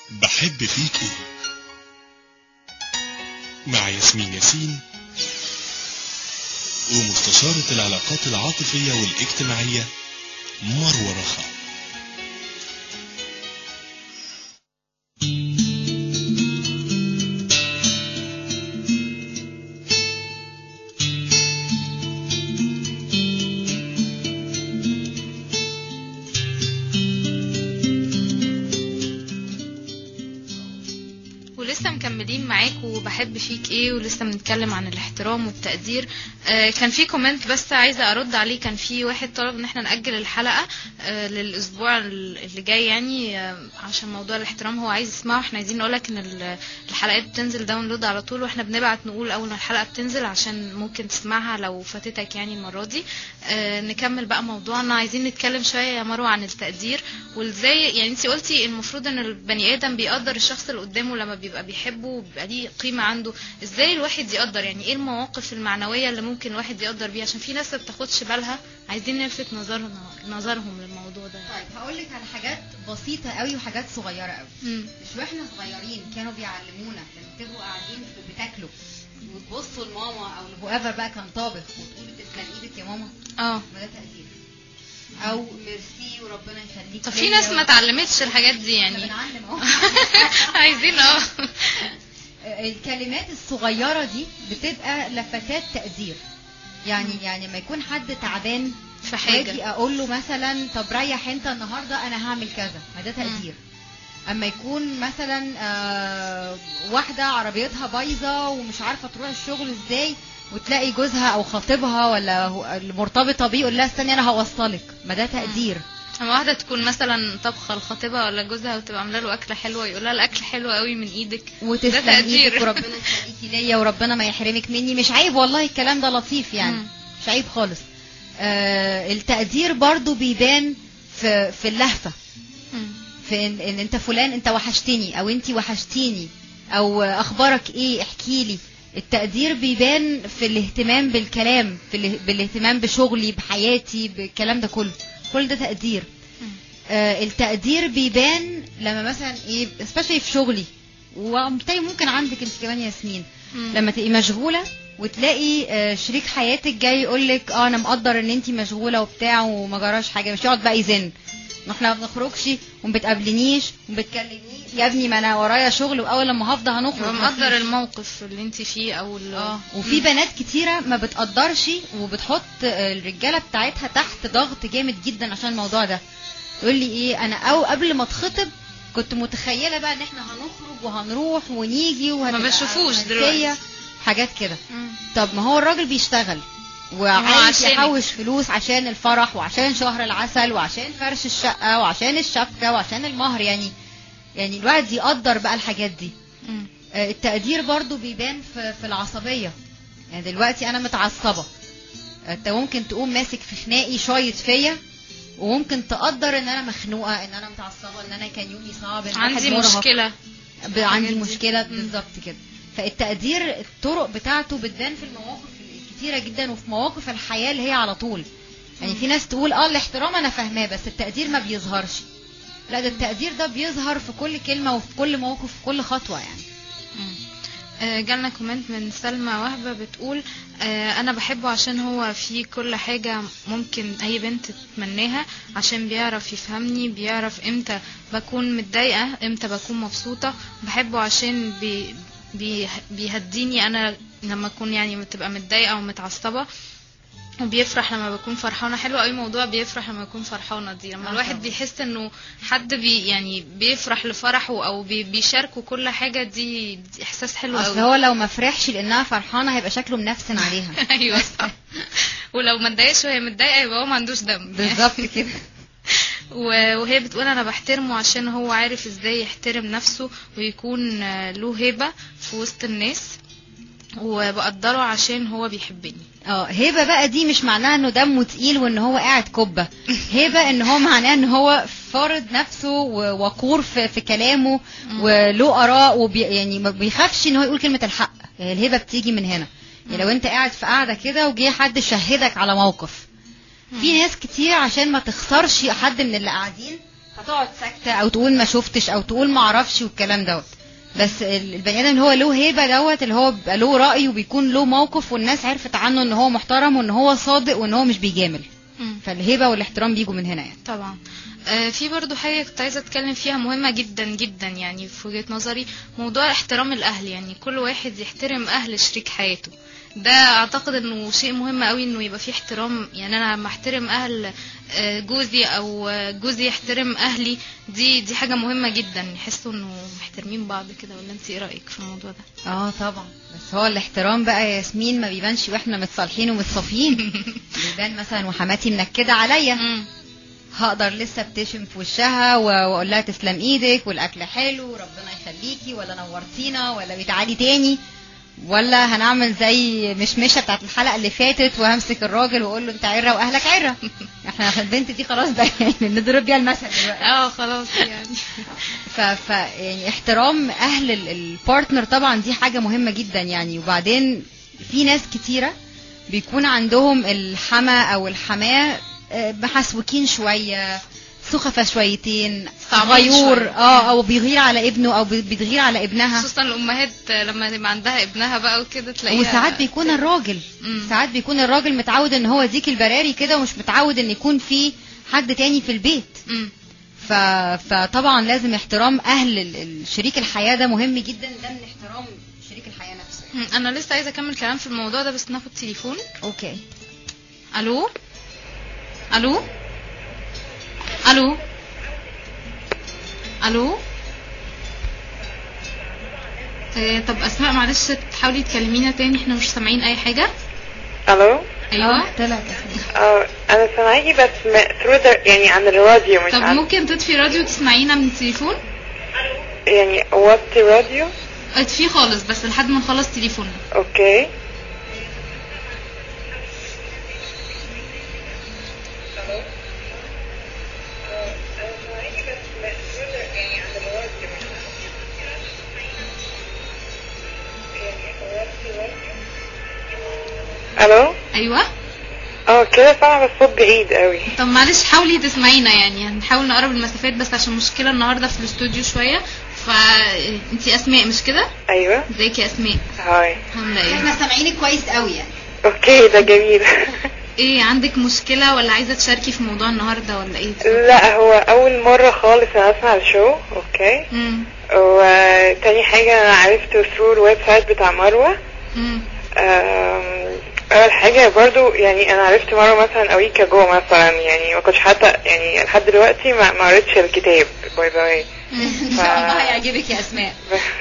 بحب فيك ايه مع ياسمين ياسين ومستشارة العلاقات العاطفية والاجتماعية مروة رخا ولسه مكملين معاك وبحب فيك ايه ولسه بنتكلم عن الاحترام والتقدير آه كان في كومنت بس عايزه ارد عليه كان في واحد طلب ان احنا ناجل الحلقه آه للاسبوع اللي جاي يعني آه عشان موضوع الاحترام هو عايز يسمعه احنا عايزين نقولك ان ال- الحلقات بتنزل داونلود على طول واحنا بنبعت نقول اول ما الحلقه بتنزل عشان ممكن تسمعها لو فاتتك يعني المره دي آه نكمل بقى موضوعنا عايزين نتكلم شويه يا مروه عن التقدير وازاي يعني انت قلتي المفروض ان البني ادم بيقدر الشخص اللي قدامه لما بيبقى بيحبه وبيبقى ليه قيمه عنده ازاي الواحد يقدر يعني ايه المواقف المعنويه اللي ممكن الواحد يقدر بيها عشان في ناس ما بتاخدش بالها عايزين نلفت نظرهم نظرهم للموضوع ده طيب هقول لك على حاجات بسيطه قوي وحاجات صغيره قوي مم. مش واحنا صغيرين كانوا بيعلمونا لما تبقوا قاعدين في- بتاكلوا وتبصوا لماما او لهوافر بقى كان طابخ وتقولوا تسلم ايدك يا ماما اه ما ده تقدير او ميرسي وربنا يخليك طب في ليا ناس ما و- اتعلمتش الحاجات دي احنا يعني بنعلم اهو عايزين اه الكلمات الصغيرة دي بتبقى لفتات تقدير يعني يعني لما يكون حد تعبان في حاجه واجي اقول له مثلا طب ريح انت النهارده انا هعمل كذا ما ده تقدير اما يكون مثلا آه واحده عربيتها بايظه ومش عارفه تروح الشغل ازاي وتلاقي جوزها او خطيبها ولا هو- المرتبطه بيه يقول لها استني انا هوصلك ما ده تقدير اما واحده تكون مثلا طبخه لخطيبها ولا جوزها وتبقى عامله له اكله حلوه يقول لها الاكل حلو قوي من ايدك ده وتسلم تقدير. ايدك وربنا يخليكي ليا وربنا ما يحرمك مني مش عيب والله الكلام ده لطيف يعني مم. مش عيب خالص آه التقدير برضو بيبان في في اللهفه مم. في ان, إن انت فلان انت وحشتني او انت وحشتيني او اخبارك ايه احكي لي التقدير بيبان في الاهتمام بالكلام في اله- بالاهتمام بشغلي بحياتي بالكلام ده كله كل ده تقدير مم. آه التقدير بيبان لما مثلا ايه especially في شغلي وبالتالي ممكن عندك انت كمان يا ياسمين مم. لما تبقي مشغوله وتلاقي آه، شريك حياتك جاي يقول لك اه انا مقدر ان انت مشغوله وبتاع وما جراش حاجه مش يقعد بقى يزن ما احنا ما بنخرجش وما بتقابلنيش وما بتكلمنيش يا ابني ما انا ورايا شغل واول لما هفضى هنخرج يبقى مفيش. مقدر الموقف اللي انت فيه او ال- اه وفي بنات كتيره ما بتقدرش وبتحط آه، الرجاله بتاعتها تحت ضغط جامد جدا عشان الموضوع ده تقول لي ايه انا او قبل ما اتخطب كنت متخيله بقى ان احنا هنخرج وهنروح ونيجي وهتبقى بنشوفوش رومانسية، دلوقتي. حاجات كده مم. طب ما هو الراجل بيشتغل وعايز عشانك. يحوش فلوس عشان الفرح وعشان شهر العسل وعشان فرش الشقة وعشان الشبكة وعشان المهر يعني يعني الواحد يقدر بقى الحاجات دي مم. آه، التقدير برضو بيبان في, في العصبية يعني دلوقتي أنا متعصبة أنت ممكن تقوم ماسك في خناقي شايط فيا وممكن تقدر ان انا مخنوقه ان انا متعصبه ان انا كان يومي صعب ان عندي الواحد مرهق. مشكله ب- عندي دي. مشكله مم. بالظبط كده فالتقدير الطرق بتاعته بتبان في المواقف الكتيره جدا وفي مواقف الحياه اللي هي على طول يعني في ناس تقول اه الاحترام انا فاهماه بس التقدير ما بيظهرش لا ده التقدير ده بيظهر في كل كلمه وفي كل موقف في كل خطوه يعني مم. آه، جالنا كومنت من سلمى وهبة بتقول آه، أنا بحبه عشان هو في كل حاجة ممكن أي بنت تتمناها عشان بيعرف يفهمني بيعرف إمتى بكون متضايقة إمتى بكون مبسوطة بحبه عشان بي بي بيهديني أنا لما أكون يعني بتبقى متضايقة ومتعصبة وبيفرح لما بكون فرحانه حلو قوي موضوع بيفرح لما بكون فرحانه دي لما آه الواحد طبعا. بيحس انه حد بي يعني بيفرح لفرحه او بي بيشاركه كل حاجه دي, دي احساس حلو اصل قوي هو لو ما فرحش لانها فرحانه هيبقى شكله منفسن عليها ايوه صح ولو ما اتضايقش وهي متضايقه يبقى هو ما عندوش دم بالظبط كده و- وهي بتقول انا بحترمه عشان هو عارف ازاي يحترم نفسه ويكون آه، له هيبه في وسط الناس وبقدره عشان هو بيحبني اه هيبه بقى دي مش معناها انه دمه تقيل وان هو قاعد كبه هيبه ان هو معناه ان هو فارض نفسه ووقور في, في كلامه وله اراء وبي يعني ما بيخافش ان هو يقول كلمه الحق يعني الهيبه بتيجي من هنا يعني لو انت قاعد في قاعده كده وجه حد شهدك على موقف في ناس كتير عشان ما تخسرش حد من اللي قاعدين هتقعد ساكته او تقول ما شفتش او تقول ما اعرفش والكلام دوت بس ال- البني ادم اللي هو له هيبه دوت اللي هو بيبقى له راي وبيكون له موقف والناس عرفت عنه ان هو محترم وان هو صادق وان هو مش بيجامل مم. فالهيبه والاحترام بيجوا من هنا يعني طبعا آه، في برضو حاجة كنت عايزة اتكلم فيها مهمة جدا جدا يعني في وجهة نظري موضوع احترام الاهل يعني كل واحد يحترم اهل شريك حياته ده اعتقد انه شيء مهم قوي انه يبقى فيه احترام يعني انا لما احترم اهل آه، جوزي او آه، جوزي يحترم اهلي دي دي حاجة مهمة جدا يحسوا انه محترمين بعض كده ولا انت ايه رأيك في الموضوع ده اه طبعا بس هو الاحترام بقى يا ياسمين ما بيبانش واحنا متصالحين ومتصافين بيبان مثلا وحماتي منكده عليا مم. هقدر لسه ابتسم في وشها و- واقول لها تسلم ايدك والاكل حلو ربنا يخليكي ولا نورتينا ولا بتعالي تاني ولا هنعمل زي مشمشه بتاعت الحلقه اللي فاتت وهمسك الراجل واقول له انت عره واهلك عره احنا البنت دي خلاص بقى يعني نضرب بيها المثل دلوقتي اه خلاص يعني ف, ف يعني احترام اهل ال- البارتنر طبعا دي حاجه مهمه جدا يعني وبعدين في ناس كتيره بيكون عندهم الحما او الحماه آه، محسوكين شويه سخفه شويتين صعبين غيور شوية. اه او بيغير على ابنه او بي- بتغير على ابنها خصوصا الامهات لما يبقى عندها ابنها بقى وكده تلاقيها وساعات بيكون الراجل مم. ساعات بيكون الراجل متعود ان هو ديك البراري كده ومش متعود ان يكون في حد تاني في البيت مم. ف... فطبعا لازم احترام اهل ال- ال- شريك الحياه ده مهم جدا ده من احترام شريك الحياه نفسه مم. انا لسه عايزه اكمل كلام في الموضوع ده بس ناخد تليفون اوكي الو الو الو الو آه، طب اسماء معلش تحاولي تكلمينا تاني احنا مش سامعين اي حاجه الو ايوه طلعت اه انا سامعاكي بس م- through the يعني عن الراديو مش طب عن ممكن تطفي راديو تسمعينا من التليفون يعني وطي راديو اطفيه خالص بس لحد ما نخلص تليفوننا اوكي الو ايوه اه كده سامعة بس صوت بعيد قوي طب معلش حاولي تسمعينا يعني هنحاول نقرب المسافات بس عشان مشكله النهارده في الاستوديو شويه فانتي اسماء مش كده ايوه ازيك يا اسماء هاي عامله ايه احنا سامعينك كويس قوي يعني اوكي ده جميل ايه عندك مشكله ولا عايزه تشاركي في موضوع النهارده ولا ايه لا هو اول مرة خالص انا اسمع الشو اوكي امم وتاني حاجة انا عرفته ثرو الويب سايت بتاع مروة امم أم، اول حاجة برضو يعني انا عرفت مرة مثلا اويك اجو مثلا يعني ما كنتش حتى يعني لحد دلوقتي ما ما قريتش الكتاب باي ذا واي ان شاء الله هيعجبك يا اسماء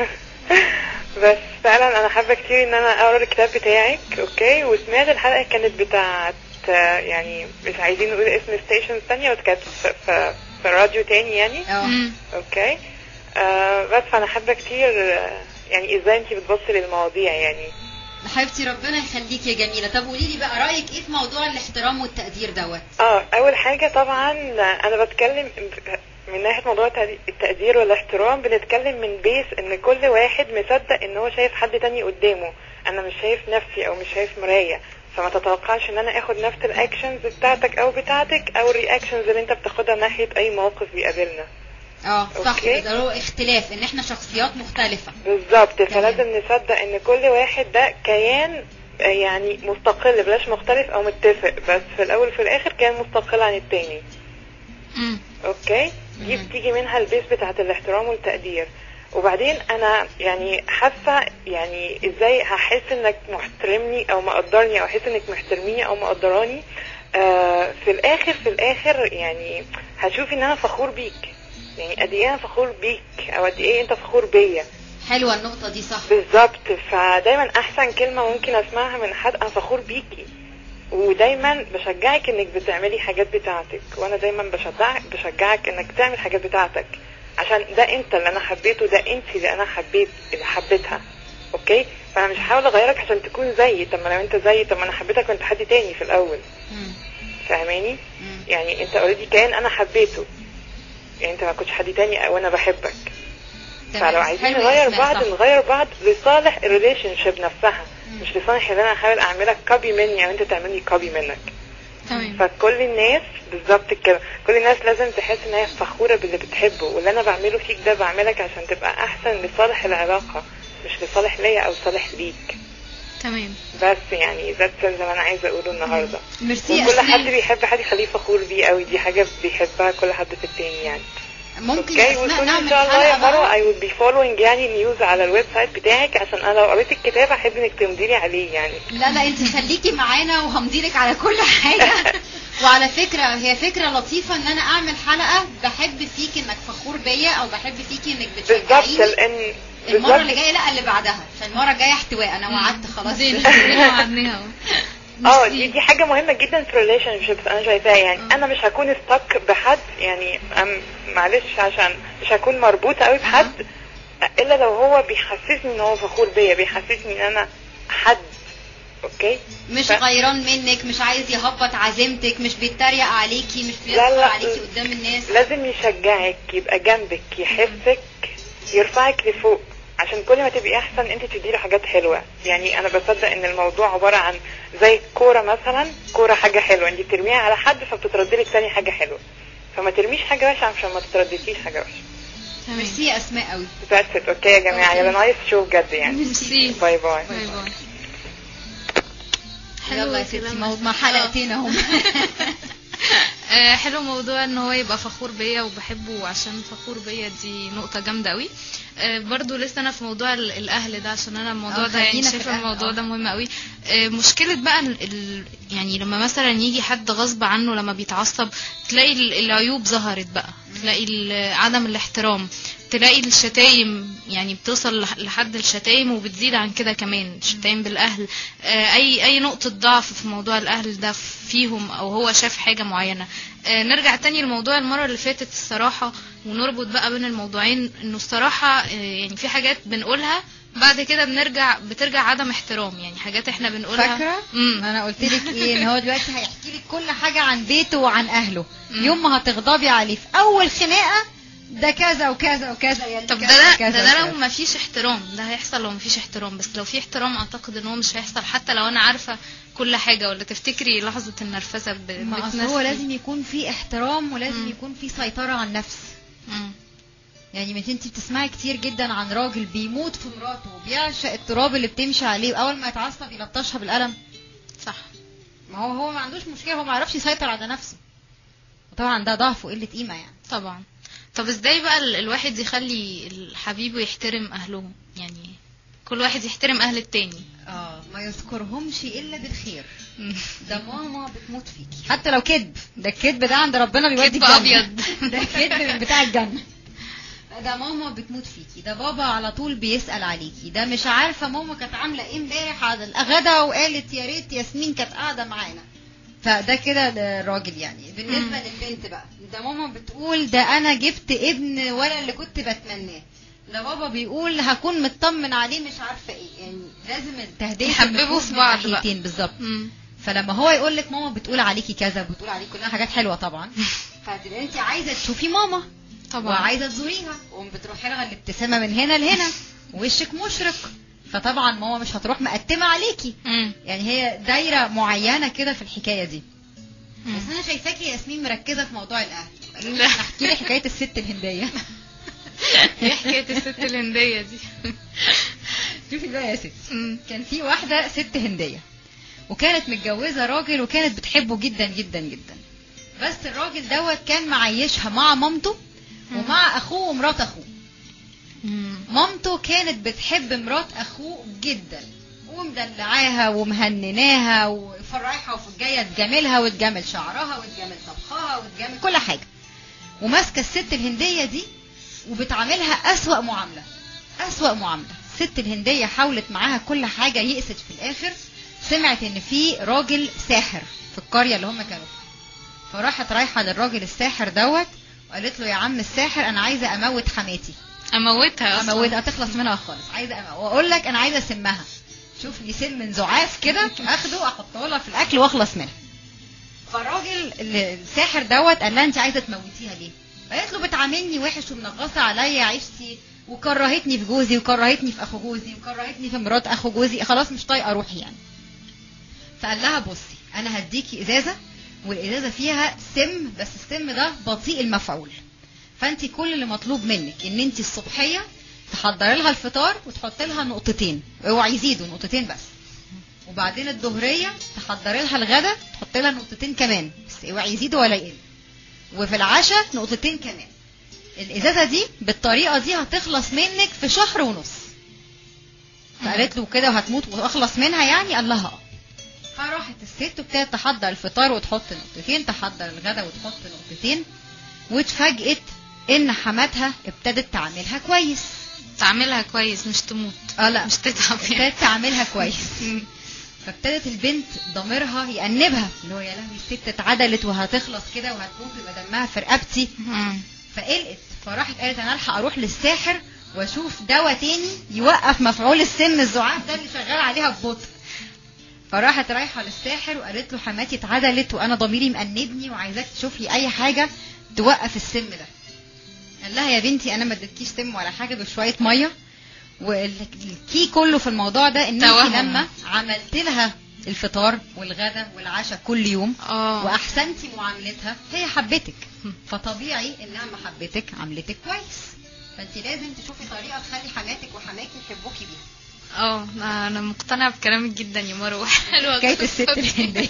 بس فعلا انا حابة كتير ان انا اقرا الكتاب بتاعك اوكي وسمعت الحلقة كانت بتاعت آه، يعني مش عايزين نقول اسم ستيشن ثانية بس كانت في, في, في راديو تاني يعني اه اوكي آه بس فانا حابة كتير آه، يعني ازاي انتي بتبصي للمواضيع يعني حبيبتي ربنا يخليك يا جميله طب قولي لي بقى رايك ايه في موضوع الاحترام والتقدير دوت اه اول حاجة طبعا انا بتكلم من ناحية موضوع التقدي- التقدير والاحترام بنتكلم من بيس ان كل واحد مصدق ان هو شايف حد تاني قدامه انا مش شايف نفسي او مش شايف مراية فما تتوقعش ان انا اخد نفس الاكشنز بتاعتك او بتاعتك او الرياكشنز اللي انت بتاخدها ناحية اي موقف بيقابلنا اه صح أوكي. ده هو اختلاف ان احنا شخصيات مختلفه بالظبط فلازم نصدق ان كل واحد ده كيان آه، يعني مستقل بلاش مختلف او متفق بس في الاول وفي الاخر كان مستقل عن التاني امم اوكي دي مم. بتيجي منها البيس بتاعت الاحترام والتقدير وبعدين انا يعني حاسه يعني ازاي هحس انك محترمني او مقدرني او احس انك محترميني او مقدراني آه في الاخر في الاخر يعني هشوف ان انا فخور بيك يعني قد ايه انا فخور بيك او قد ايه انت فخور بيا حلوه النقطه دي صح بالظبط فدايما احسن كلمه ممكن اسمعها من حد انا فخور بيكي ودايما بشجعك انك بتعملي حاجات بتاعتك وانا دايما بشجعك بشجعك انك تعمل حاجات بتاعتك عشان ده انت اللي انا حبيته ده انت اللي انا حبيت اللي حبيتها اوكي فانا مش هحاول اغيرك عشان تكون زيي طب ما لو انت زيي طب ما انا حبيتك وانت حد تاني في الاول مم. فاهماني مم. يعني انت اوريدي كائن انا حبيته يعني انت ما كنتش حد تاني وانا بحبك تمام. فلو عايزين حلوة يا نغير أسماء، بعض صح. نغير بعض لصالح الريليشن شيب نفسها مم. مش لصالح ان انا احاول اعملك كوبي مني او انت تعملني كوبي منك تمام فكل الناس بالظبط كده كل الناس لازم تحس ان هي فخوره باللي بتحبه واللي انا بعمله فيك ده بعملك عشان تبقى احسن لصالح العلاقه مش لصالح ليا او صالح ليك تمام بس يعني ده اللي انا عايزه اقوله النهارده ميرسي يا وكل حد اسماء بيحب حد يخليه فخور بيه قوي دي حاجه بيحبها كل حد في التاني يعني ممكن يا اوكي اسماء وكل ان نعمل شاء الله يا حلقه مروه بقى I will be following يعني نيوز على الويب سايت بتاعك عشان انا لو قريت الكتاب احب انك تمضي لي عليه يعني لا لا انت خليكي معانا وهمضيلك على كل حاجه وعلى فكره هي فكره لطيفه ان انا اعمل حلقه بحب فيك انك فخور بيا او بحب فيكي انك بالظبط بتشجعيني لان المره اللي بالظبط جايه لا اللي بعدها عشان المره الجايه احتواء انا وعدت خلاص زي اللي وعدناها اهو اه دي دي حاجه مهمه جدا في الريليشن شيبس انا شايفاها يعني آه. انا مش هكون ستك بحد يعني أم معلش عشان مش هكون مربوطه قوي بحد الا لو هو بيحسسني ان هو فخور بيا بيحسسني ان انا حد اوكي مش ف- غيران منك مش عايز يهبط عزيمتك مش بيتريق عليكي مش لا، بيسخر لا. عليكي قدام الناس لازم يشجعك يبقى جنبك يحسك يرفعك لفوق عشان كل ما تبقي احسن انت تديله حاجات حلوه يعني انا بصدق ان الموضوع عباره عن زي الكوره مثلا كوره حاجه حلوه انت بترميها على حد فبتتردي لك تاني حاجه حلوه فما ترميش حاجه وحشه عشان ما تتردديش حاجه وحشه تمام ميرسي يا اسماء قوي That's it اوكي يا جماعه يلا نايس شو بجد يعني ميرسي باي باي باي باي يلا يا ستي مو- ما حلقتين اهو آه، حلو موضوع ان هو يبقى فخور بيا وبحبه عشان فخور بيا دي نقطة جامدة قوي آه، برضو لسه انا في موضوع ال- الاهل ده عشان انا الموضوع آه، ده يعني خلينا في شايفه الأهل، الموضوع آه. ده مهم قوي آه، مشكلة بقى ال- ال- يعني لما مثلا يجي حد غصب عنه لما بيتعصب تلاقي ال- العيوب ظهرت بقى تلاقي ال- عدم الاحترام تلاقي الشتايم يعني بتوصل لح- لحد الشتايم وبتزيد عن كده كمان شتايم بالاهل آه، اي اي نقطة ضعف في موضوع الاهل ده فيهم او هو شاف حاجة معينة آه، نرجع تاني لموضوع المرة اللي فاتت الصراحة ونربط بقى بين الموضوعين انه الصراحة آه، يعني في حاجات بنقولها بعد كده بنرجع بترجع عدم احترام يعني حاجات احنا بنقولها فاكره امم انا قلت لك ايه ان هو دلوقتي هيحكي لك كل حاجه عن بيته وعن اهله مم. يوم ما هتغضبي عليه في اول خناقه ده كذا وكذا وكذا يعني طب ده كذا ده, وكذا ده, ده لو وكذا. ما فيش احترام ده هيحصل لو ما فيش احترام بس لو في احترام اعتقد ان هو مش هيحصل حتى لو انا عارفة كل حاجة ولا تفتكري لحظة النرفزة ب- ما اصل بتنرفز هو لازم يكون في احترام ولازم مم. يكون في سيطره على النفس مم. يعني مش انت بتسمعي كتير جدا عن راجل بيموت في مراته وبيعشق التراب اللي بتمشي عليه واول ما يتعصب يلطشها بالقلم صح ما هو هو ما عندوش مشكله هو ما يعرفش يسيطر على نفسه وطبعا ده ضعف وقله قيمه يعني طبعا طب ازاي بقى ال- الواحد يخلي حبيبه يحترم اهله يعني كل واحد يحترم اهل التاني اه ما يذكرهمش الا بالخير مم. ده ماما بتموت فيكي حتى لو كذب ده الكذب ده عند ربنا بيودي كذب الجنة. أبيض. ده كذب من بتاع الجنة ده ماما بتموت فيكي ده بابا على طول بيسأل عليكي ده مش عارفة ماما كانت عاملة ايه امبارح على الغدا وقالت يا ريت ياسمين كانت قاعدة معانا فده كده ده الراجل يعني بالنسبة مم. للبنت بقى ده ماما بتقول ده انا جبت ابن ولا اللي كنت بتمناه ده بابا بيقول هكون مطمن عليه مش عارفه ايه يعني لازم التهدئه يحببوا النفوس في من بعض بقى. ناحيتين بالظبط مم. فلما هو يقول لك ماما بتقول عليكي كذا بتقول عليكي كلها حاجات حلوه طبعا فتبقى انت عايزه تشوفي ماما طبعا وعايزه تزوريها وبتروحي لها الابتسامه من هنا لهنا وشك مشرق فطبعا ماما مش هتروح مقدمه عليكي مم. يعني هي دايره معينه كده في الحكايه دي مم. بس انا شايفاكي يا ياسمين مركزه في موضوع الاهل لا. احكي لي حكايه الست الهنديه ايه حكاية الست الهندية دي شوفي بقى يا ستي مم. كان في واحدة ست هندية وكانت متجوزة راجل وكانت بتحبه جدا جدا جدا بس الراجل دوت كان معيشها مع مامته ومع اخوه ومرات اخوه مم. مامته كانت بتحب مرات اخوه جدا ومدلعاها ومهنناها وفرحها وفي الجايه تجاملها وتجامل شعرها وتجامل طبخها وتجامل كل حاجه وماسكه الست الهنديه دي وبتعاملها اسوأ معامله اسوأ معامله الست الهنديه حاولت معاها كل حاجه يئست في الاخر سمعت ان في راجل ساحر في القريه اللي هم كانوا فيها فراحت رايحه للراجل الساحر دوت وقالت له يا عم الساحر انا عايزه اموت حماتي اموتها اصلا اموتها تخلص منها خالص عايزه أموت. واقول لك انا عايزه اسمها شوف لي سم من زعاف كده اخده احطه لها في الاكل واخلص منها فالراجل ال- الساحر دوت قال لها انت عايزه تموتيها ليه قالت له بتعاملني وحش ومنغصه عليا عيشتي وكرهتني في جوزي وكرهتني في اخو جوزي وكرهتني في مرات اخو جوزي خلاص مش طايقه روحي يعني فقال لها بصي انا هديكي ازازه والازازه فيها سم بس السم ده بطيء المفعول فانت كل اللي مطلوب منك ان انت الصبحيه تحضري لها الفطار وتحط لها نقطتين اوعي يزيدوا نقطتين بس وبعدين الظهريه تحضري لها الغدا تحط لها نقطتين كمان بس اوعي يزيدوا ولا يقل وفي العشاء نقطتين كمان الازازه دي بالطريقه دي هتخلص منك في شهر ونص فقالت له كده وهتموت واخلص منها يعني قال لها اه فراحت الست وابتدت تحضر الفطار وتحط نقطتين تحضر الغدا وتحط نقطتين واتفاجئت ان حماتها ابتدت تعملها كويس تعملها كويس مش تموت اه لا مش تتعب يعني. ابتدت تعملها كويس فابتدت البنت ضميرها يأنبها اللي هو يا لهوي الست اتعدلت وهتخلص كده وهتموت يبقى دمها في رقبتي مم. فقلقت فراحت قالت انا الحق اروح للساحر واشوف دواء تاني يوقف مفعول السم الزعاف ده اللي شغال عليها ببطء فراحت رايحه للساحر وقالت له حماتي اتعدلت وانا ضميري مأنبني وعايزاك تشوف لي اي حاجه توقف السم ده قال لها يا بنتي انا ما اديتكيش سم ولا حاجه دول شويه ميه والكي كله في الموضوع ده ان انت توهم. لما عملت لها الفطار والغدا والعشاء كل يوم اه واحسنتي معاملتها هي حبتك فطبيعي انها ما حبتك عملتك كويس فانت لازم تشوفي طريقه تخلي حماتك وحماكي يحبوكي بيها اه انا أنا مقتنعه بكلامك جدا يا مروه حلوه حكايه الست الهنديه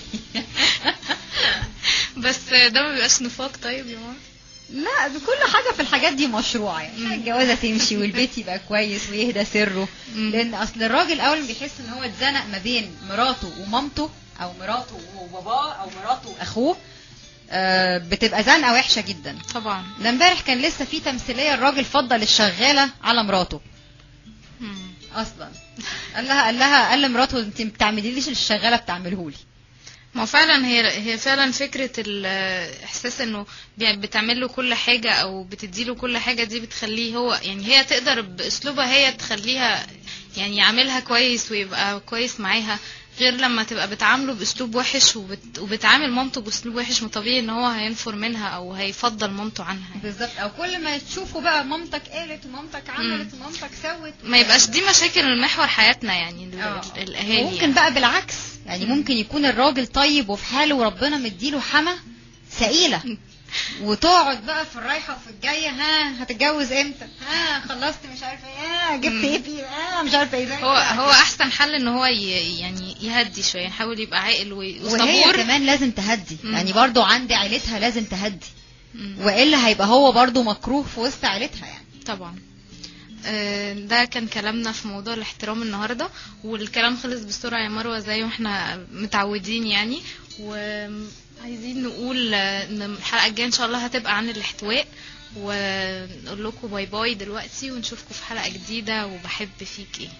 بس ده ما بيبقاش نفاق طيب يا مروه لا كل حاجه في الحاجات دي مشروعه يعني الجوازه تمشي والبيت يبقى كويس ويهدى سره مم. لان اصل الراجل اول ما بيحس ان هو اتزنق ما بين مراته ومامته او مراته وباباه او مراته واخوه آه، بتبقى زنقه وحشه جدا طبعا ده امبارح كان لسه في تمثيليه الراجل فضل الشغاله على مراته مم. اصلا قال لها قال لها قال لمراته انت ما بتعمليليش اللي الشغاله بتعمله لي ما هو فعلا هي هي فعلا فكره الاحساس انه بي- بتعمل له كل حاجه او بتدي له كل حاجه دي بتخليه هو يعني هي تقدر باسلوبها هي تخليها يعني يعملها كويس ويبقى كويس معاها غير لما تبقى بتعامله باسلوب وحش وبت... وبتعامل مامته باسلوب وحش ما طبيعي ان هو هينفر منها او هيفضل مامته عنها بالظبط او كل ما تشوفوا بقى مامتك قالت ومامتك عملت ومامتك سوت ما يبقاش دي مشاكل محور حياتنا يعني ال- آه. ال- الاهالي ممكن يعني. بقى بالعكس يعني ممكن يكون الراجل طيب وفي حاله وربنا مديله حما سئيله وتقعد بقى في الرايحه وفي الجايه ها هتتجوز امتى ها خلصت مش عارفه ايه ها جبت ايه في ها مش عارفه ايه هو هو احسن حل ان هو ي... يعني يهدي شويه يحاول يبقى عاقل و- وهي وصبور كمان لازم تهدي مم. يعني برضو عند عيلتها لازم تهدي مم. والا هيبقى هو برضو مكروه في وسط عيلتها يعني طبعا آه، ده كان كلامنا في موضوع الاحترام النهارده والكلام خلص بسرعه يا مروه زي ما احنا متعودين يعني وعايزين نقول آه، ان الحلقه الجايه ان شاء الله هتبقى عن الاحتواء ونقول لكم باي باي دلوقتي ونشوفكم في حلقه جديده وبحب فيك ايه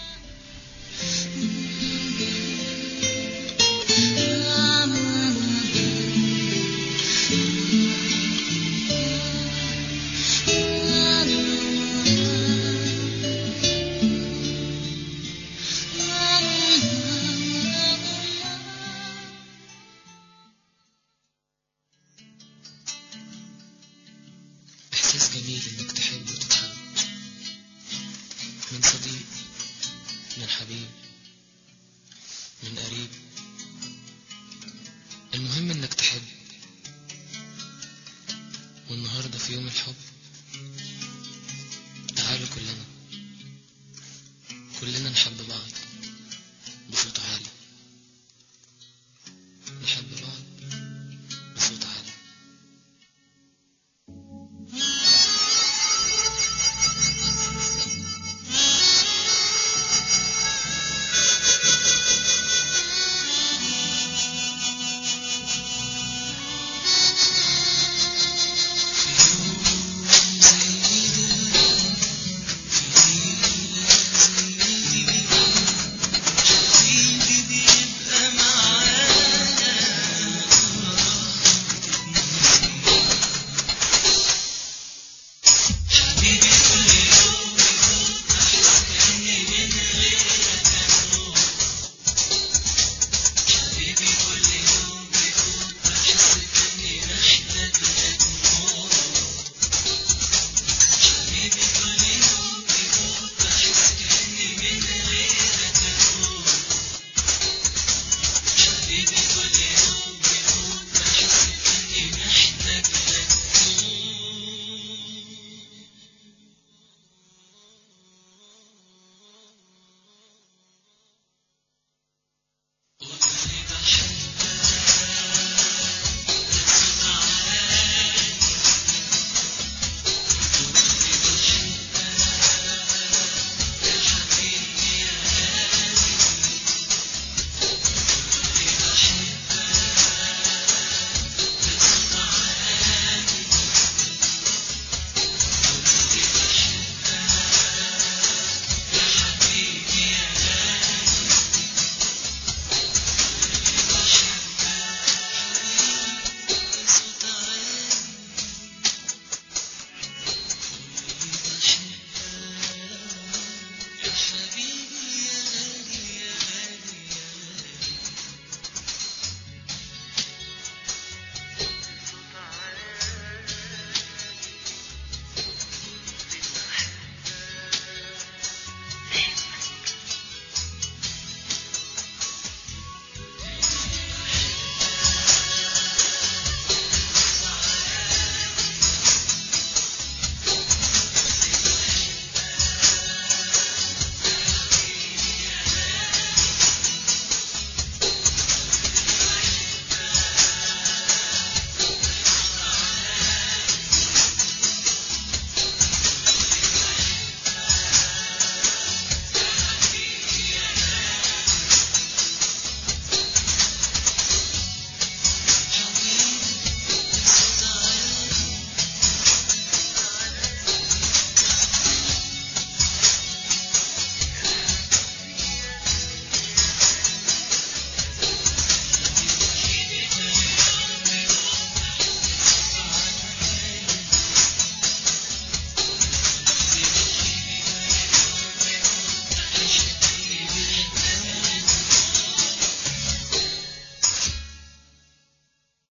إحساس جميل إنك تحب وتتحب من صديق من حبيب من قريب المهم إنك تحب والنهاردة في يوم الحب تعالوا كلنا كلنا نحب بعض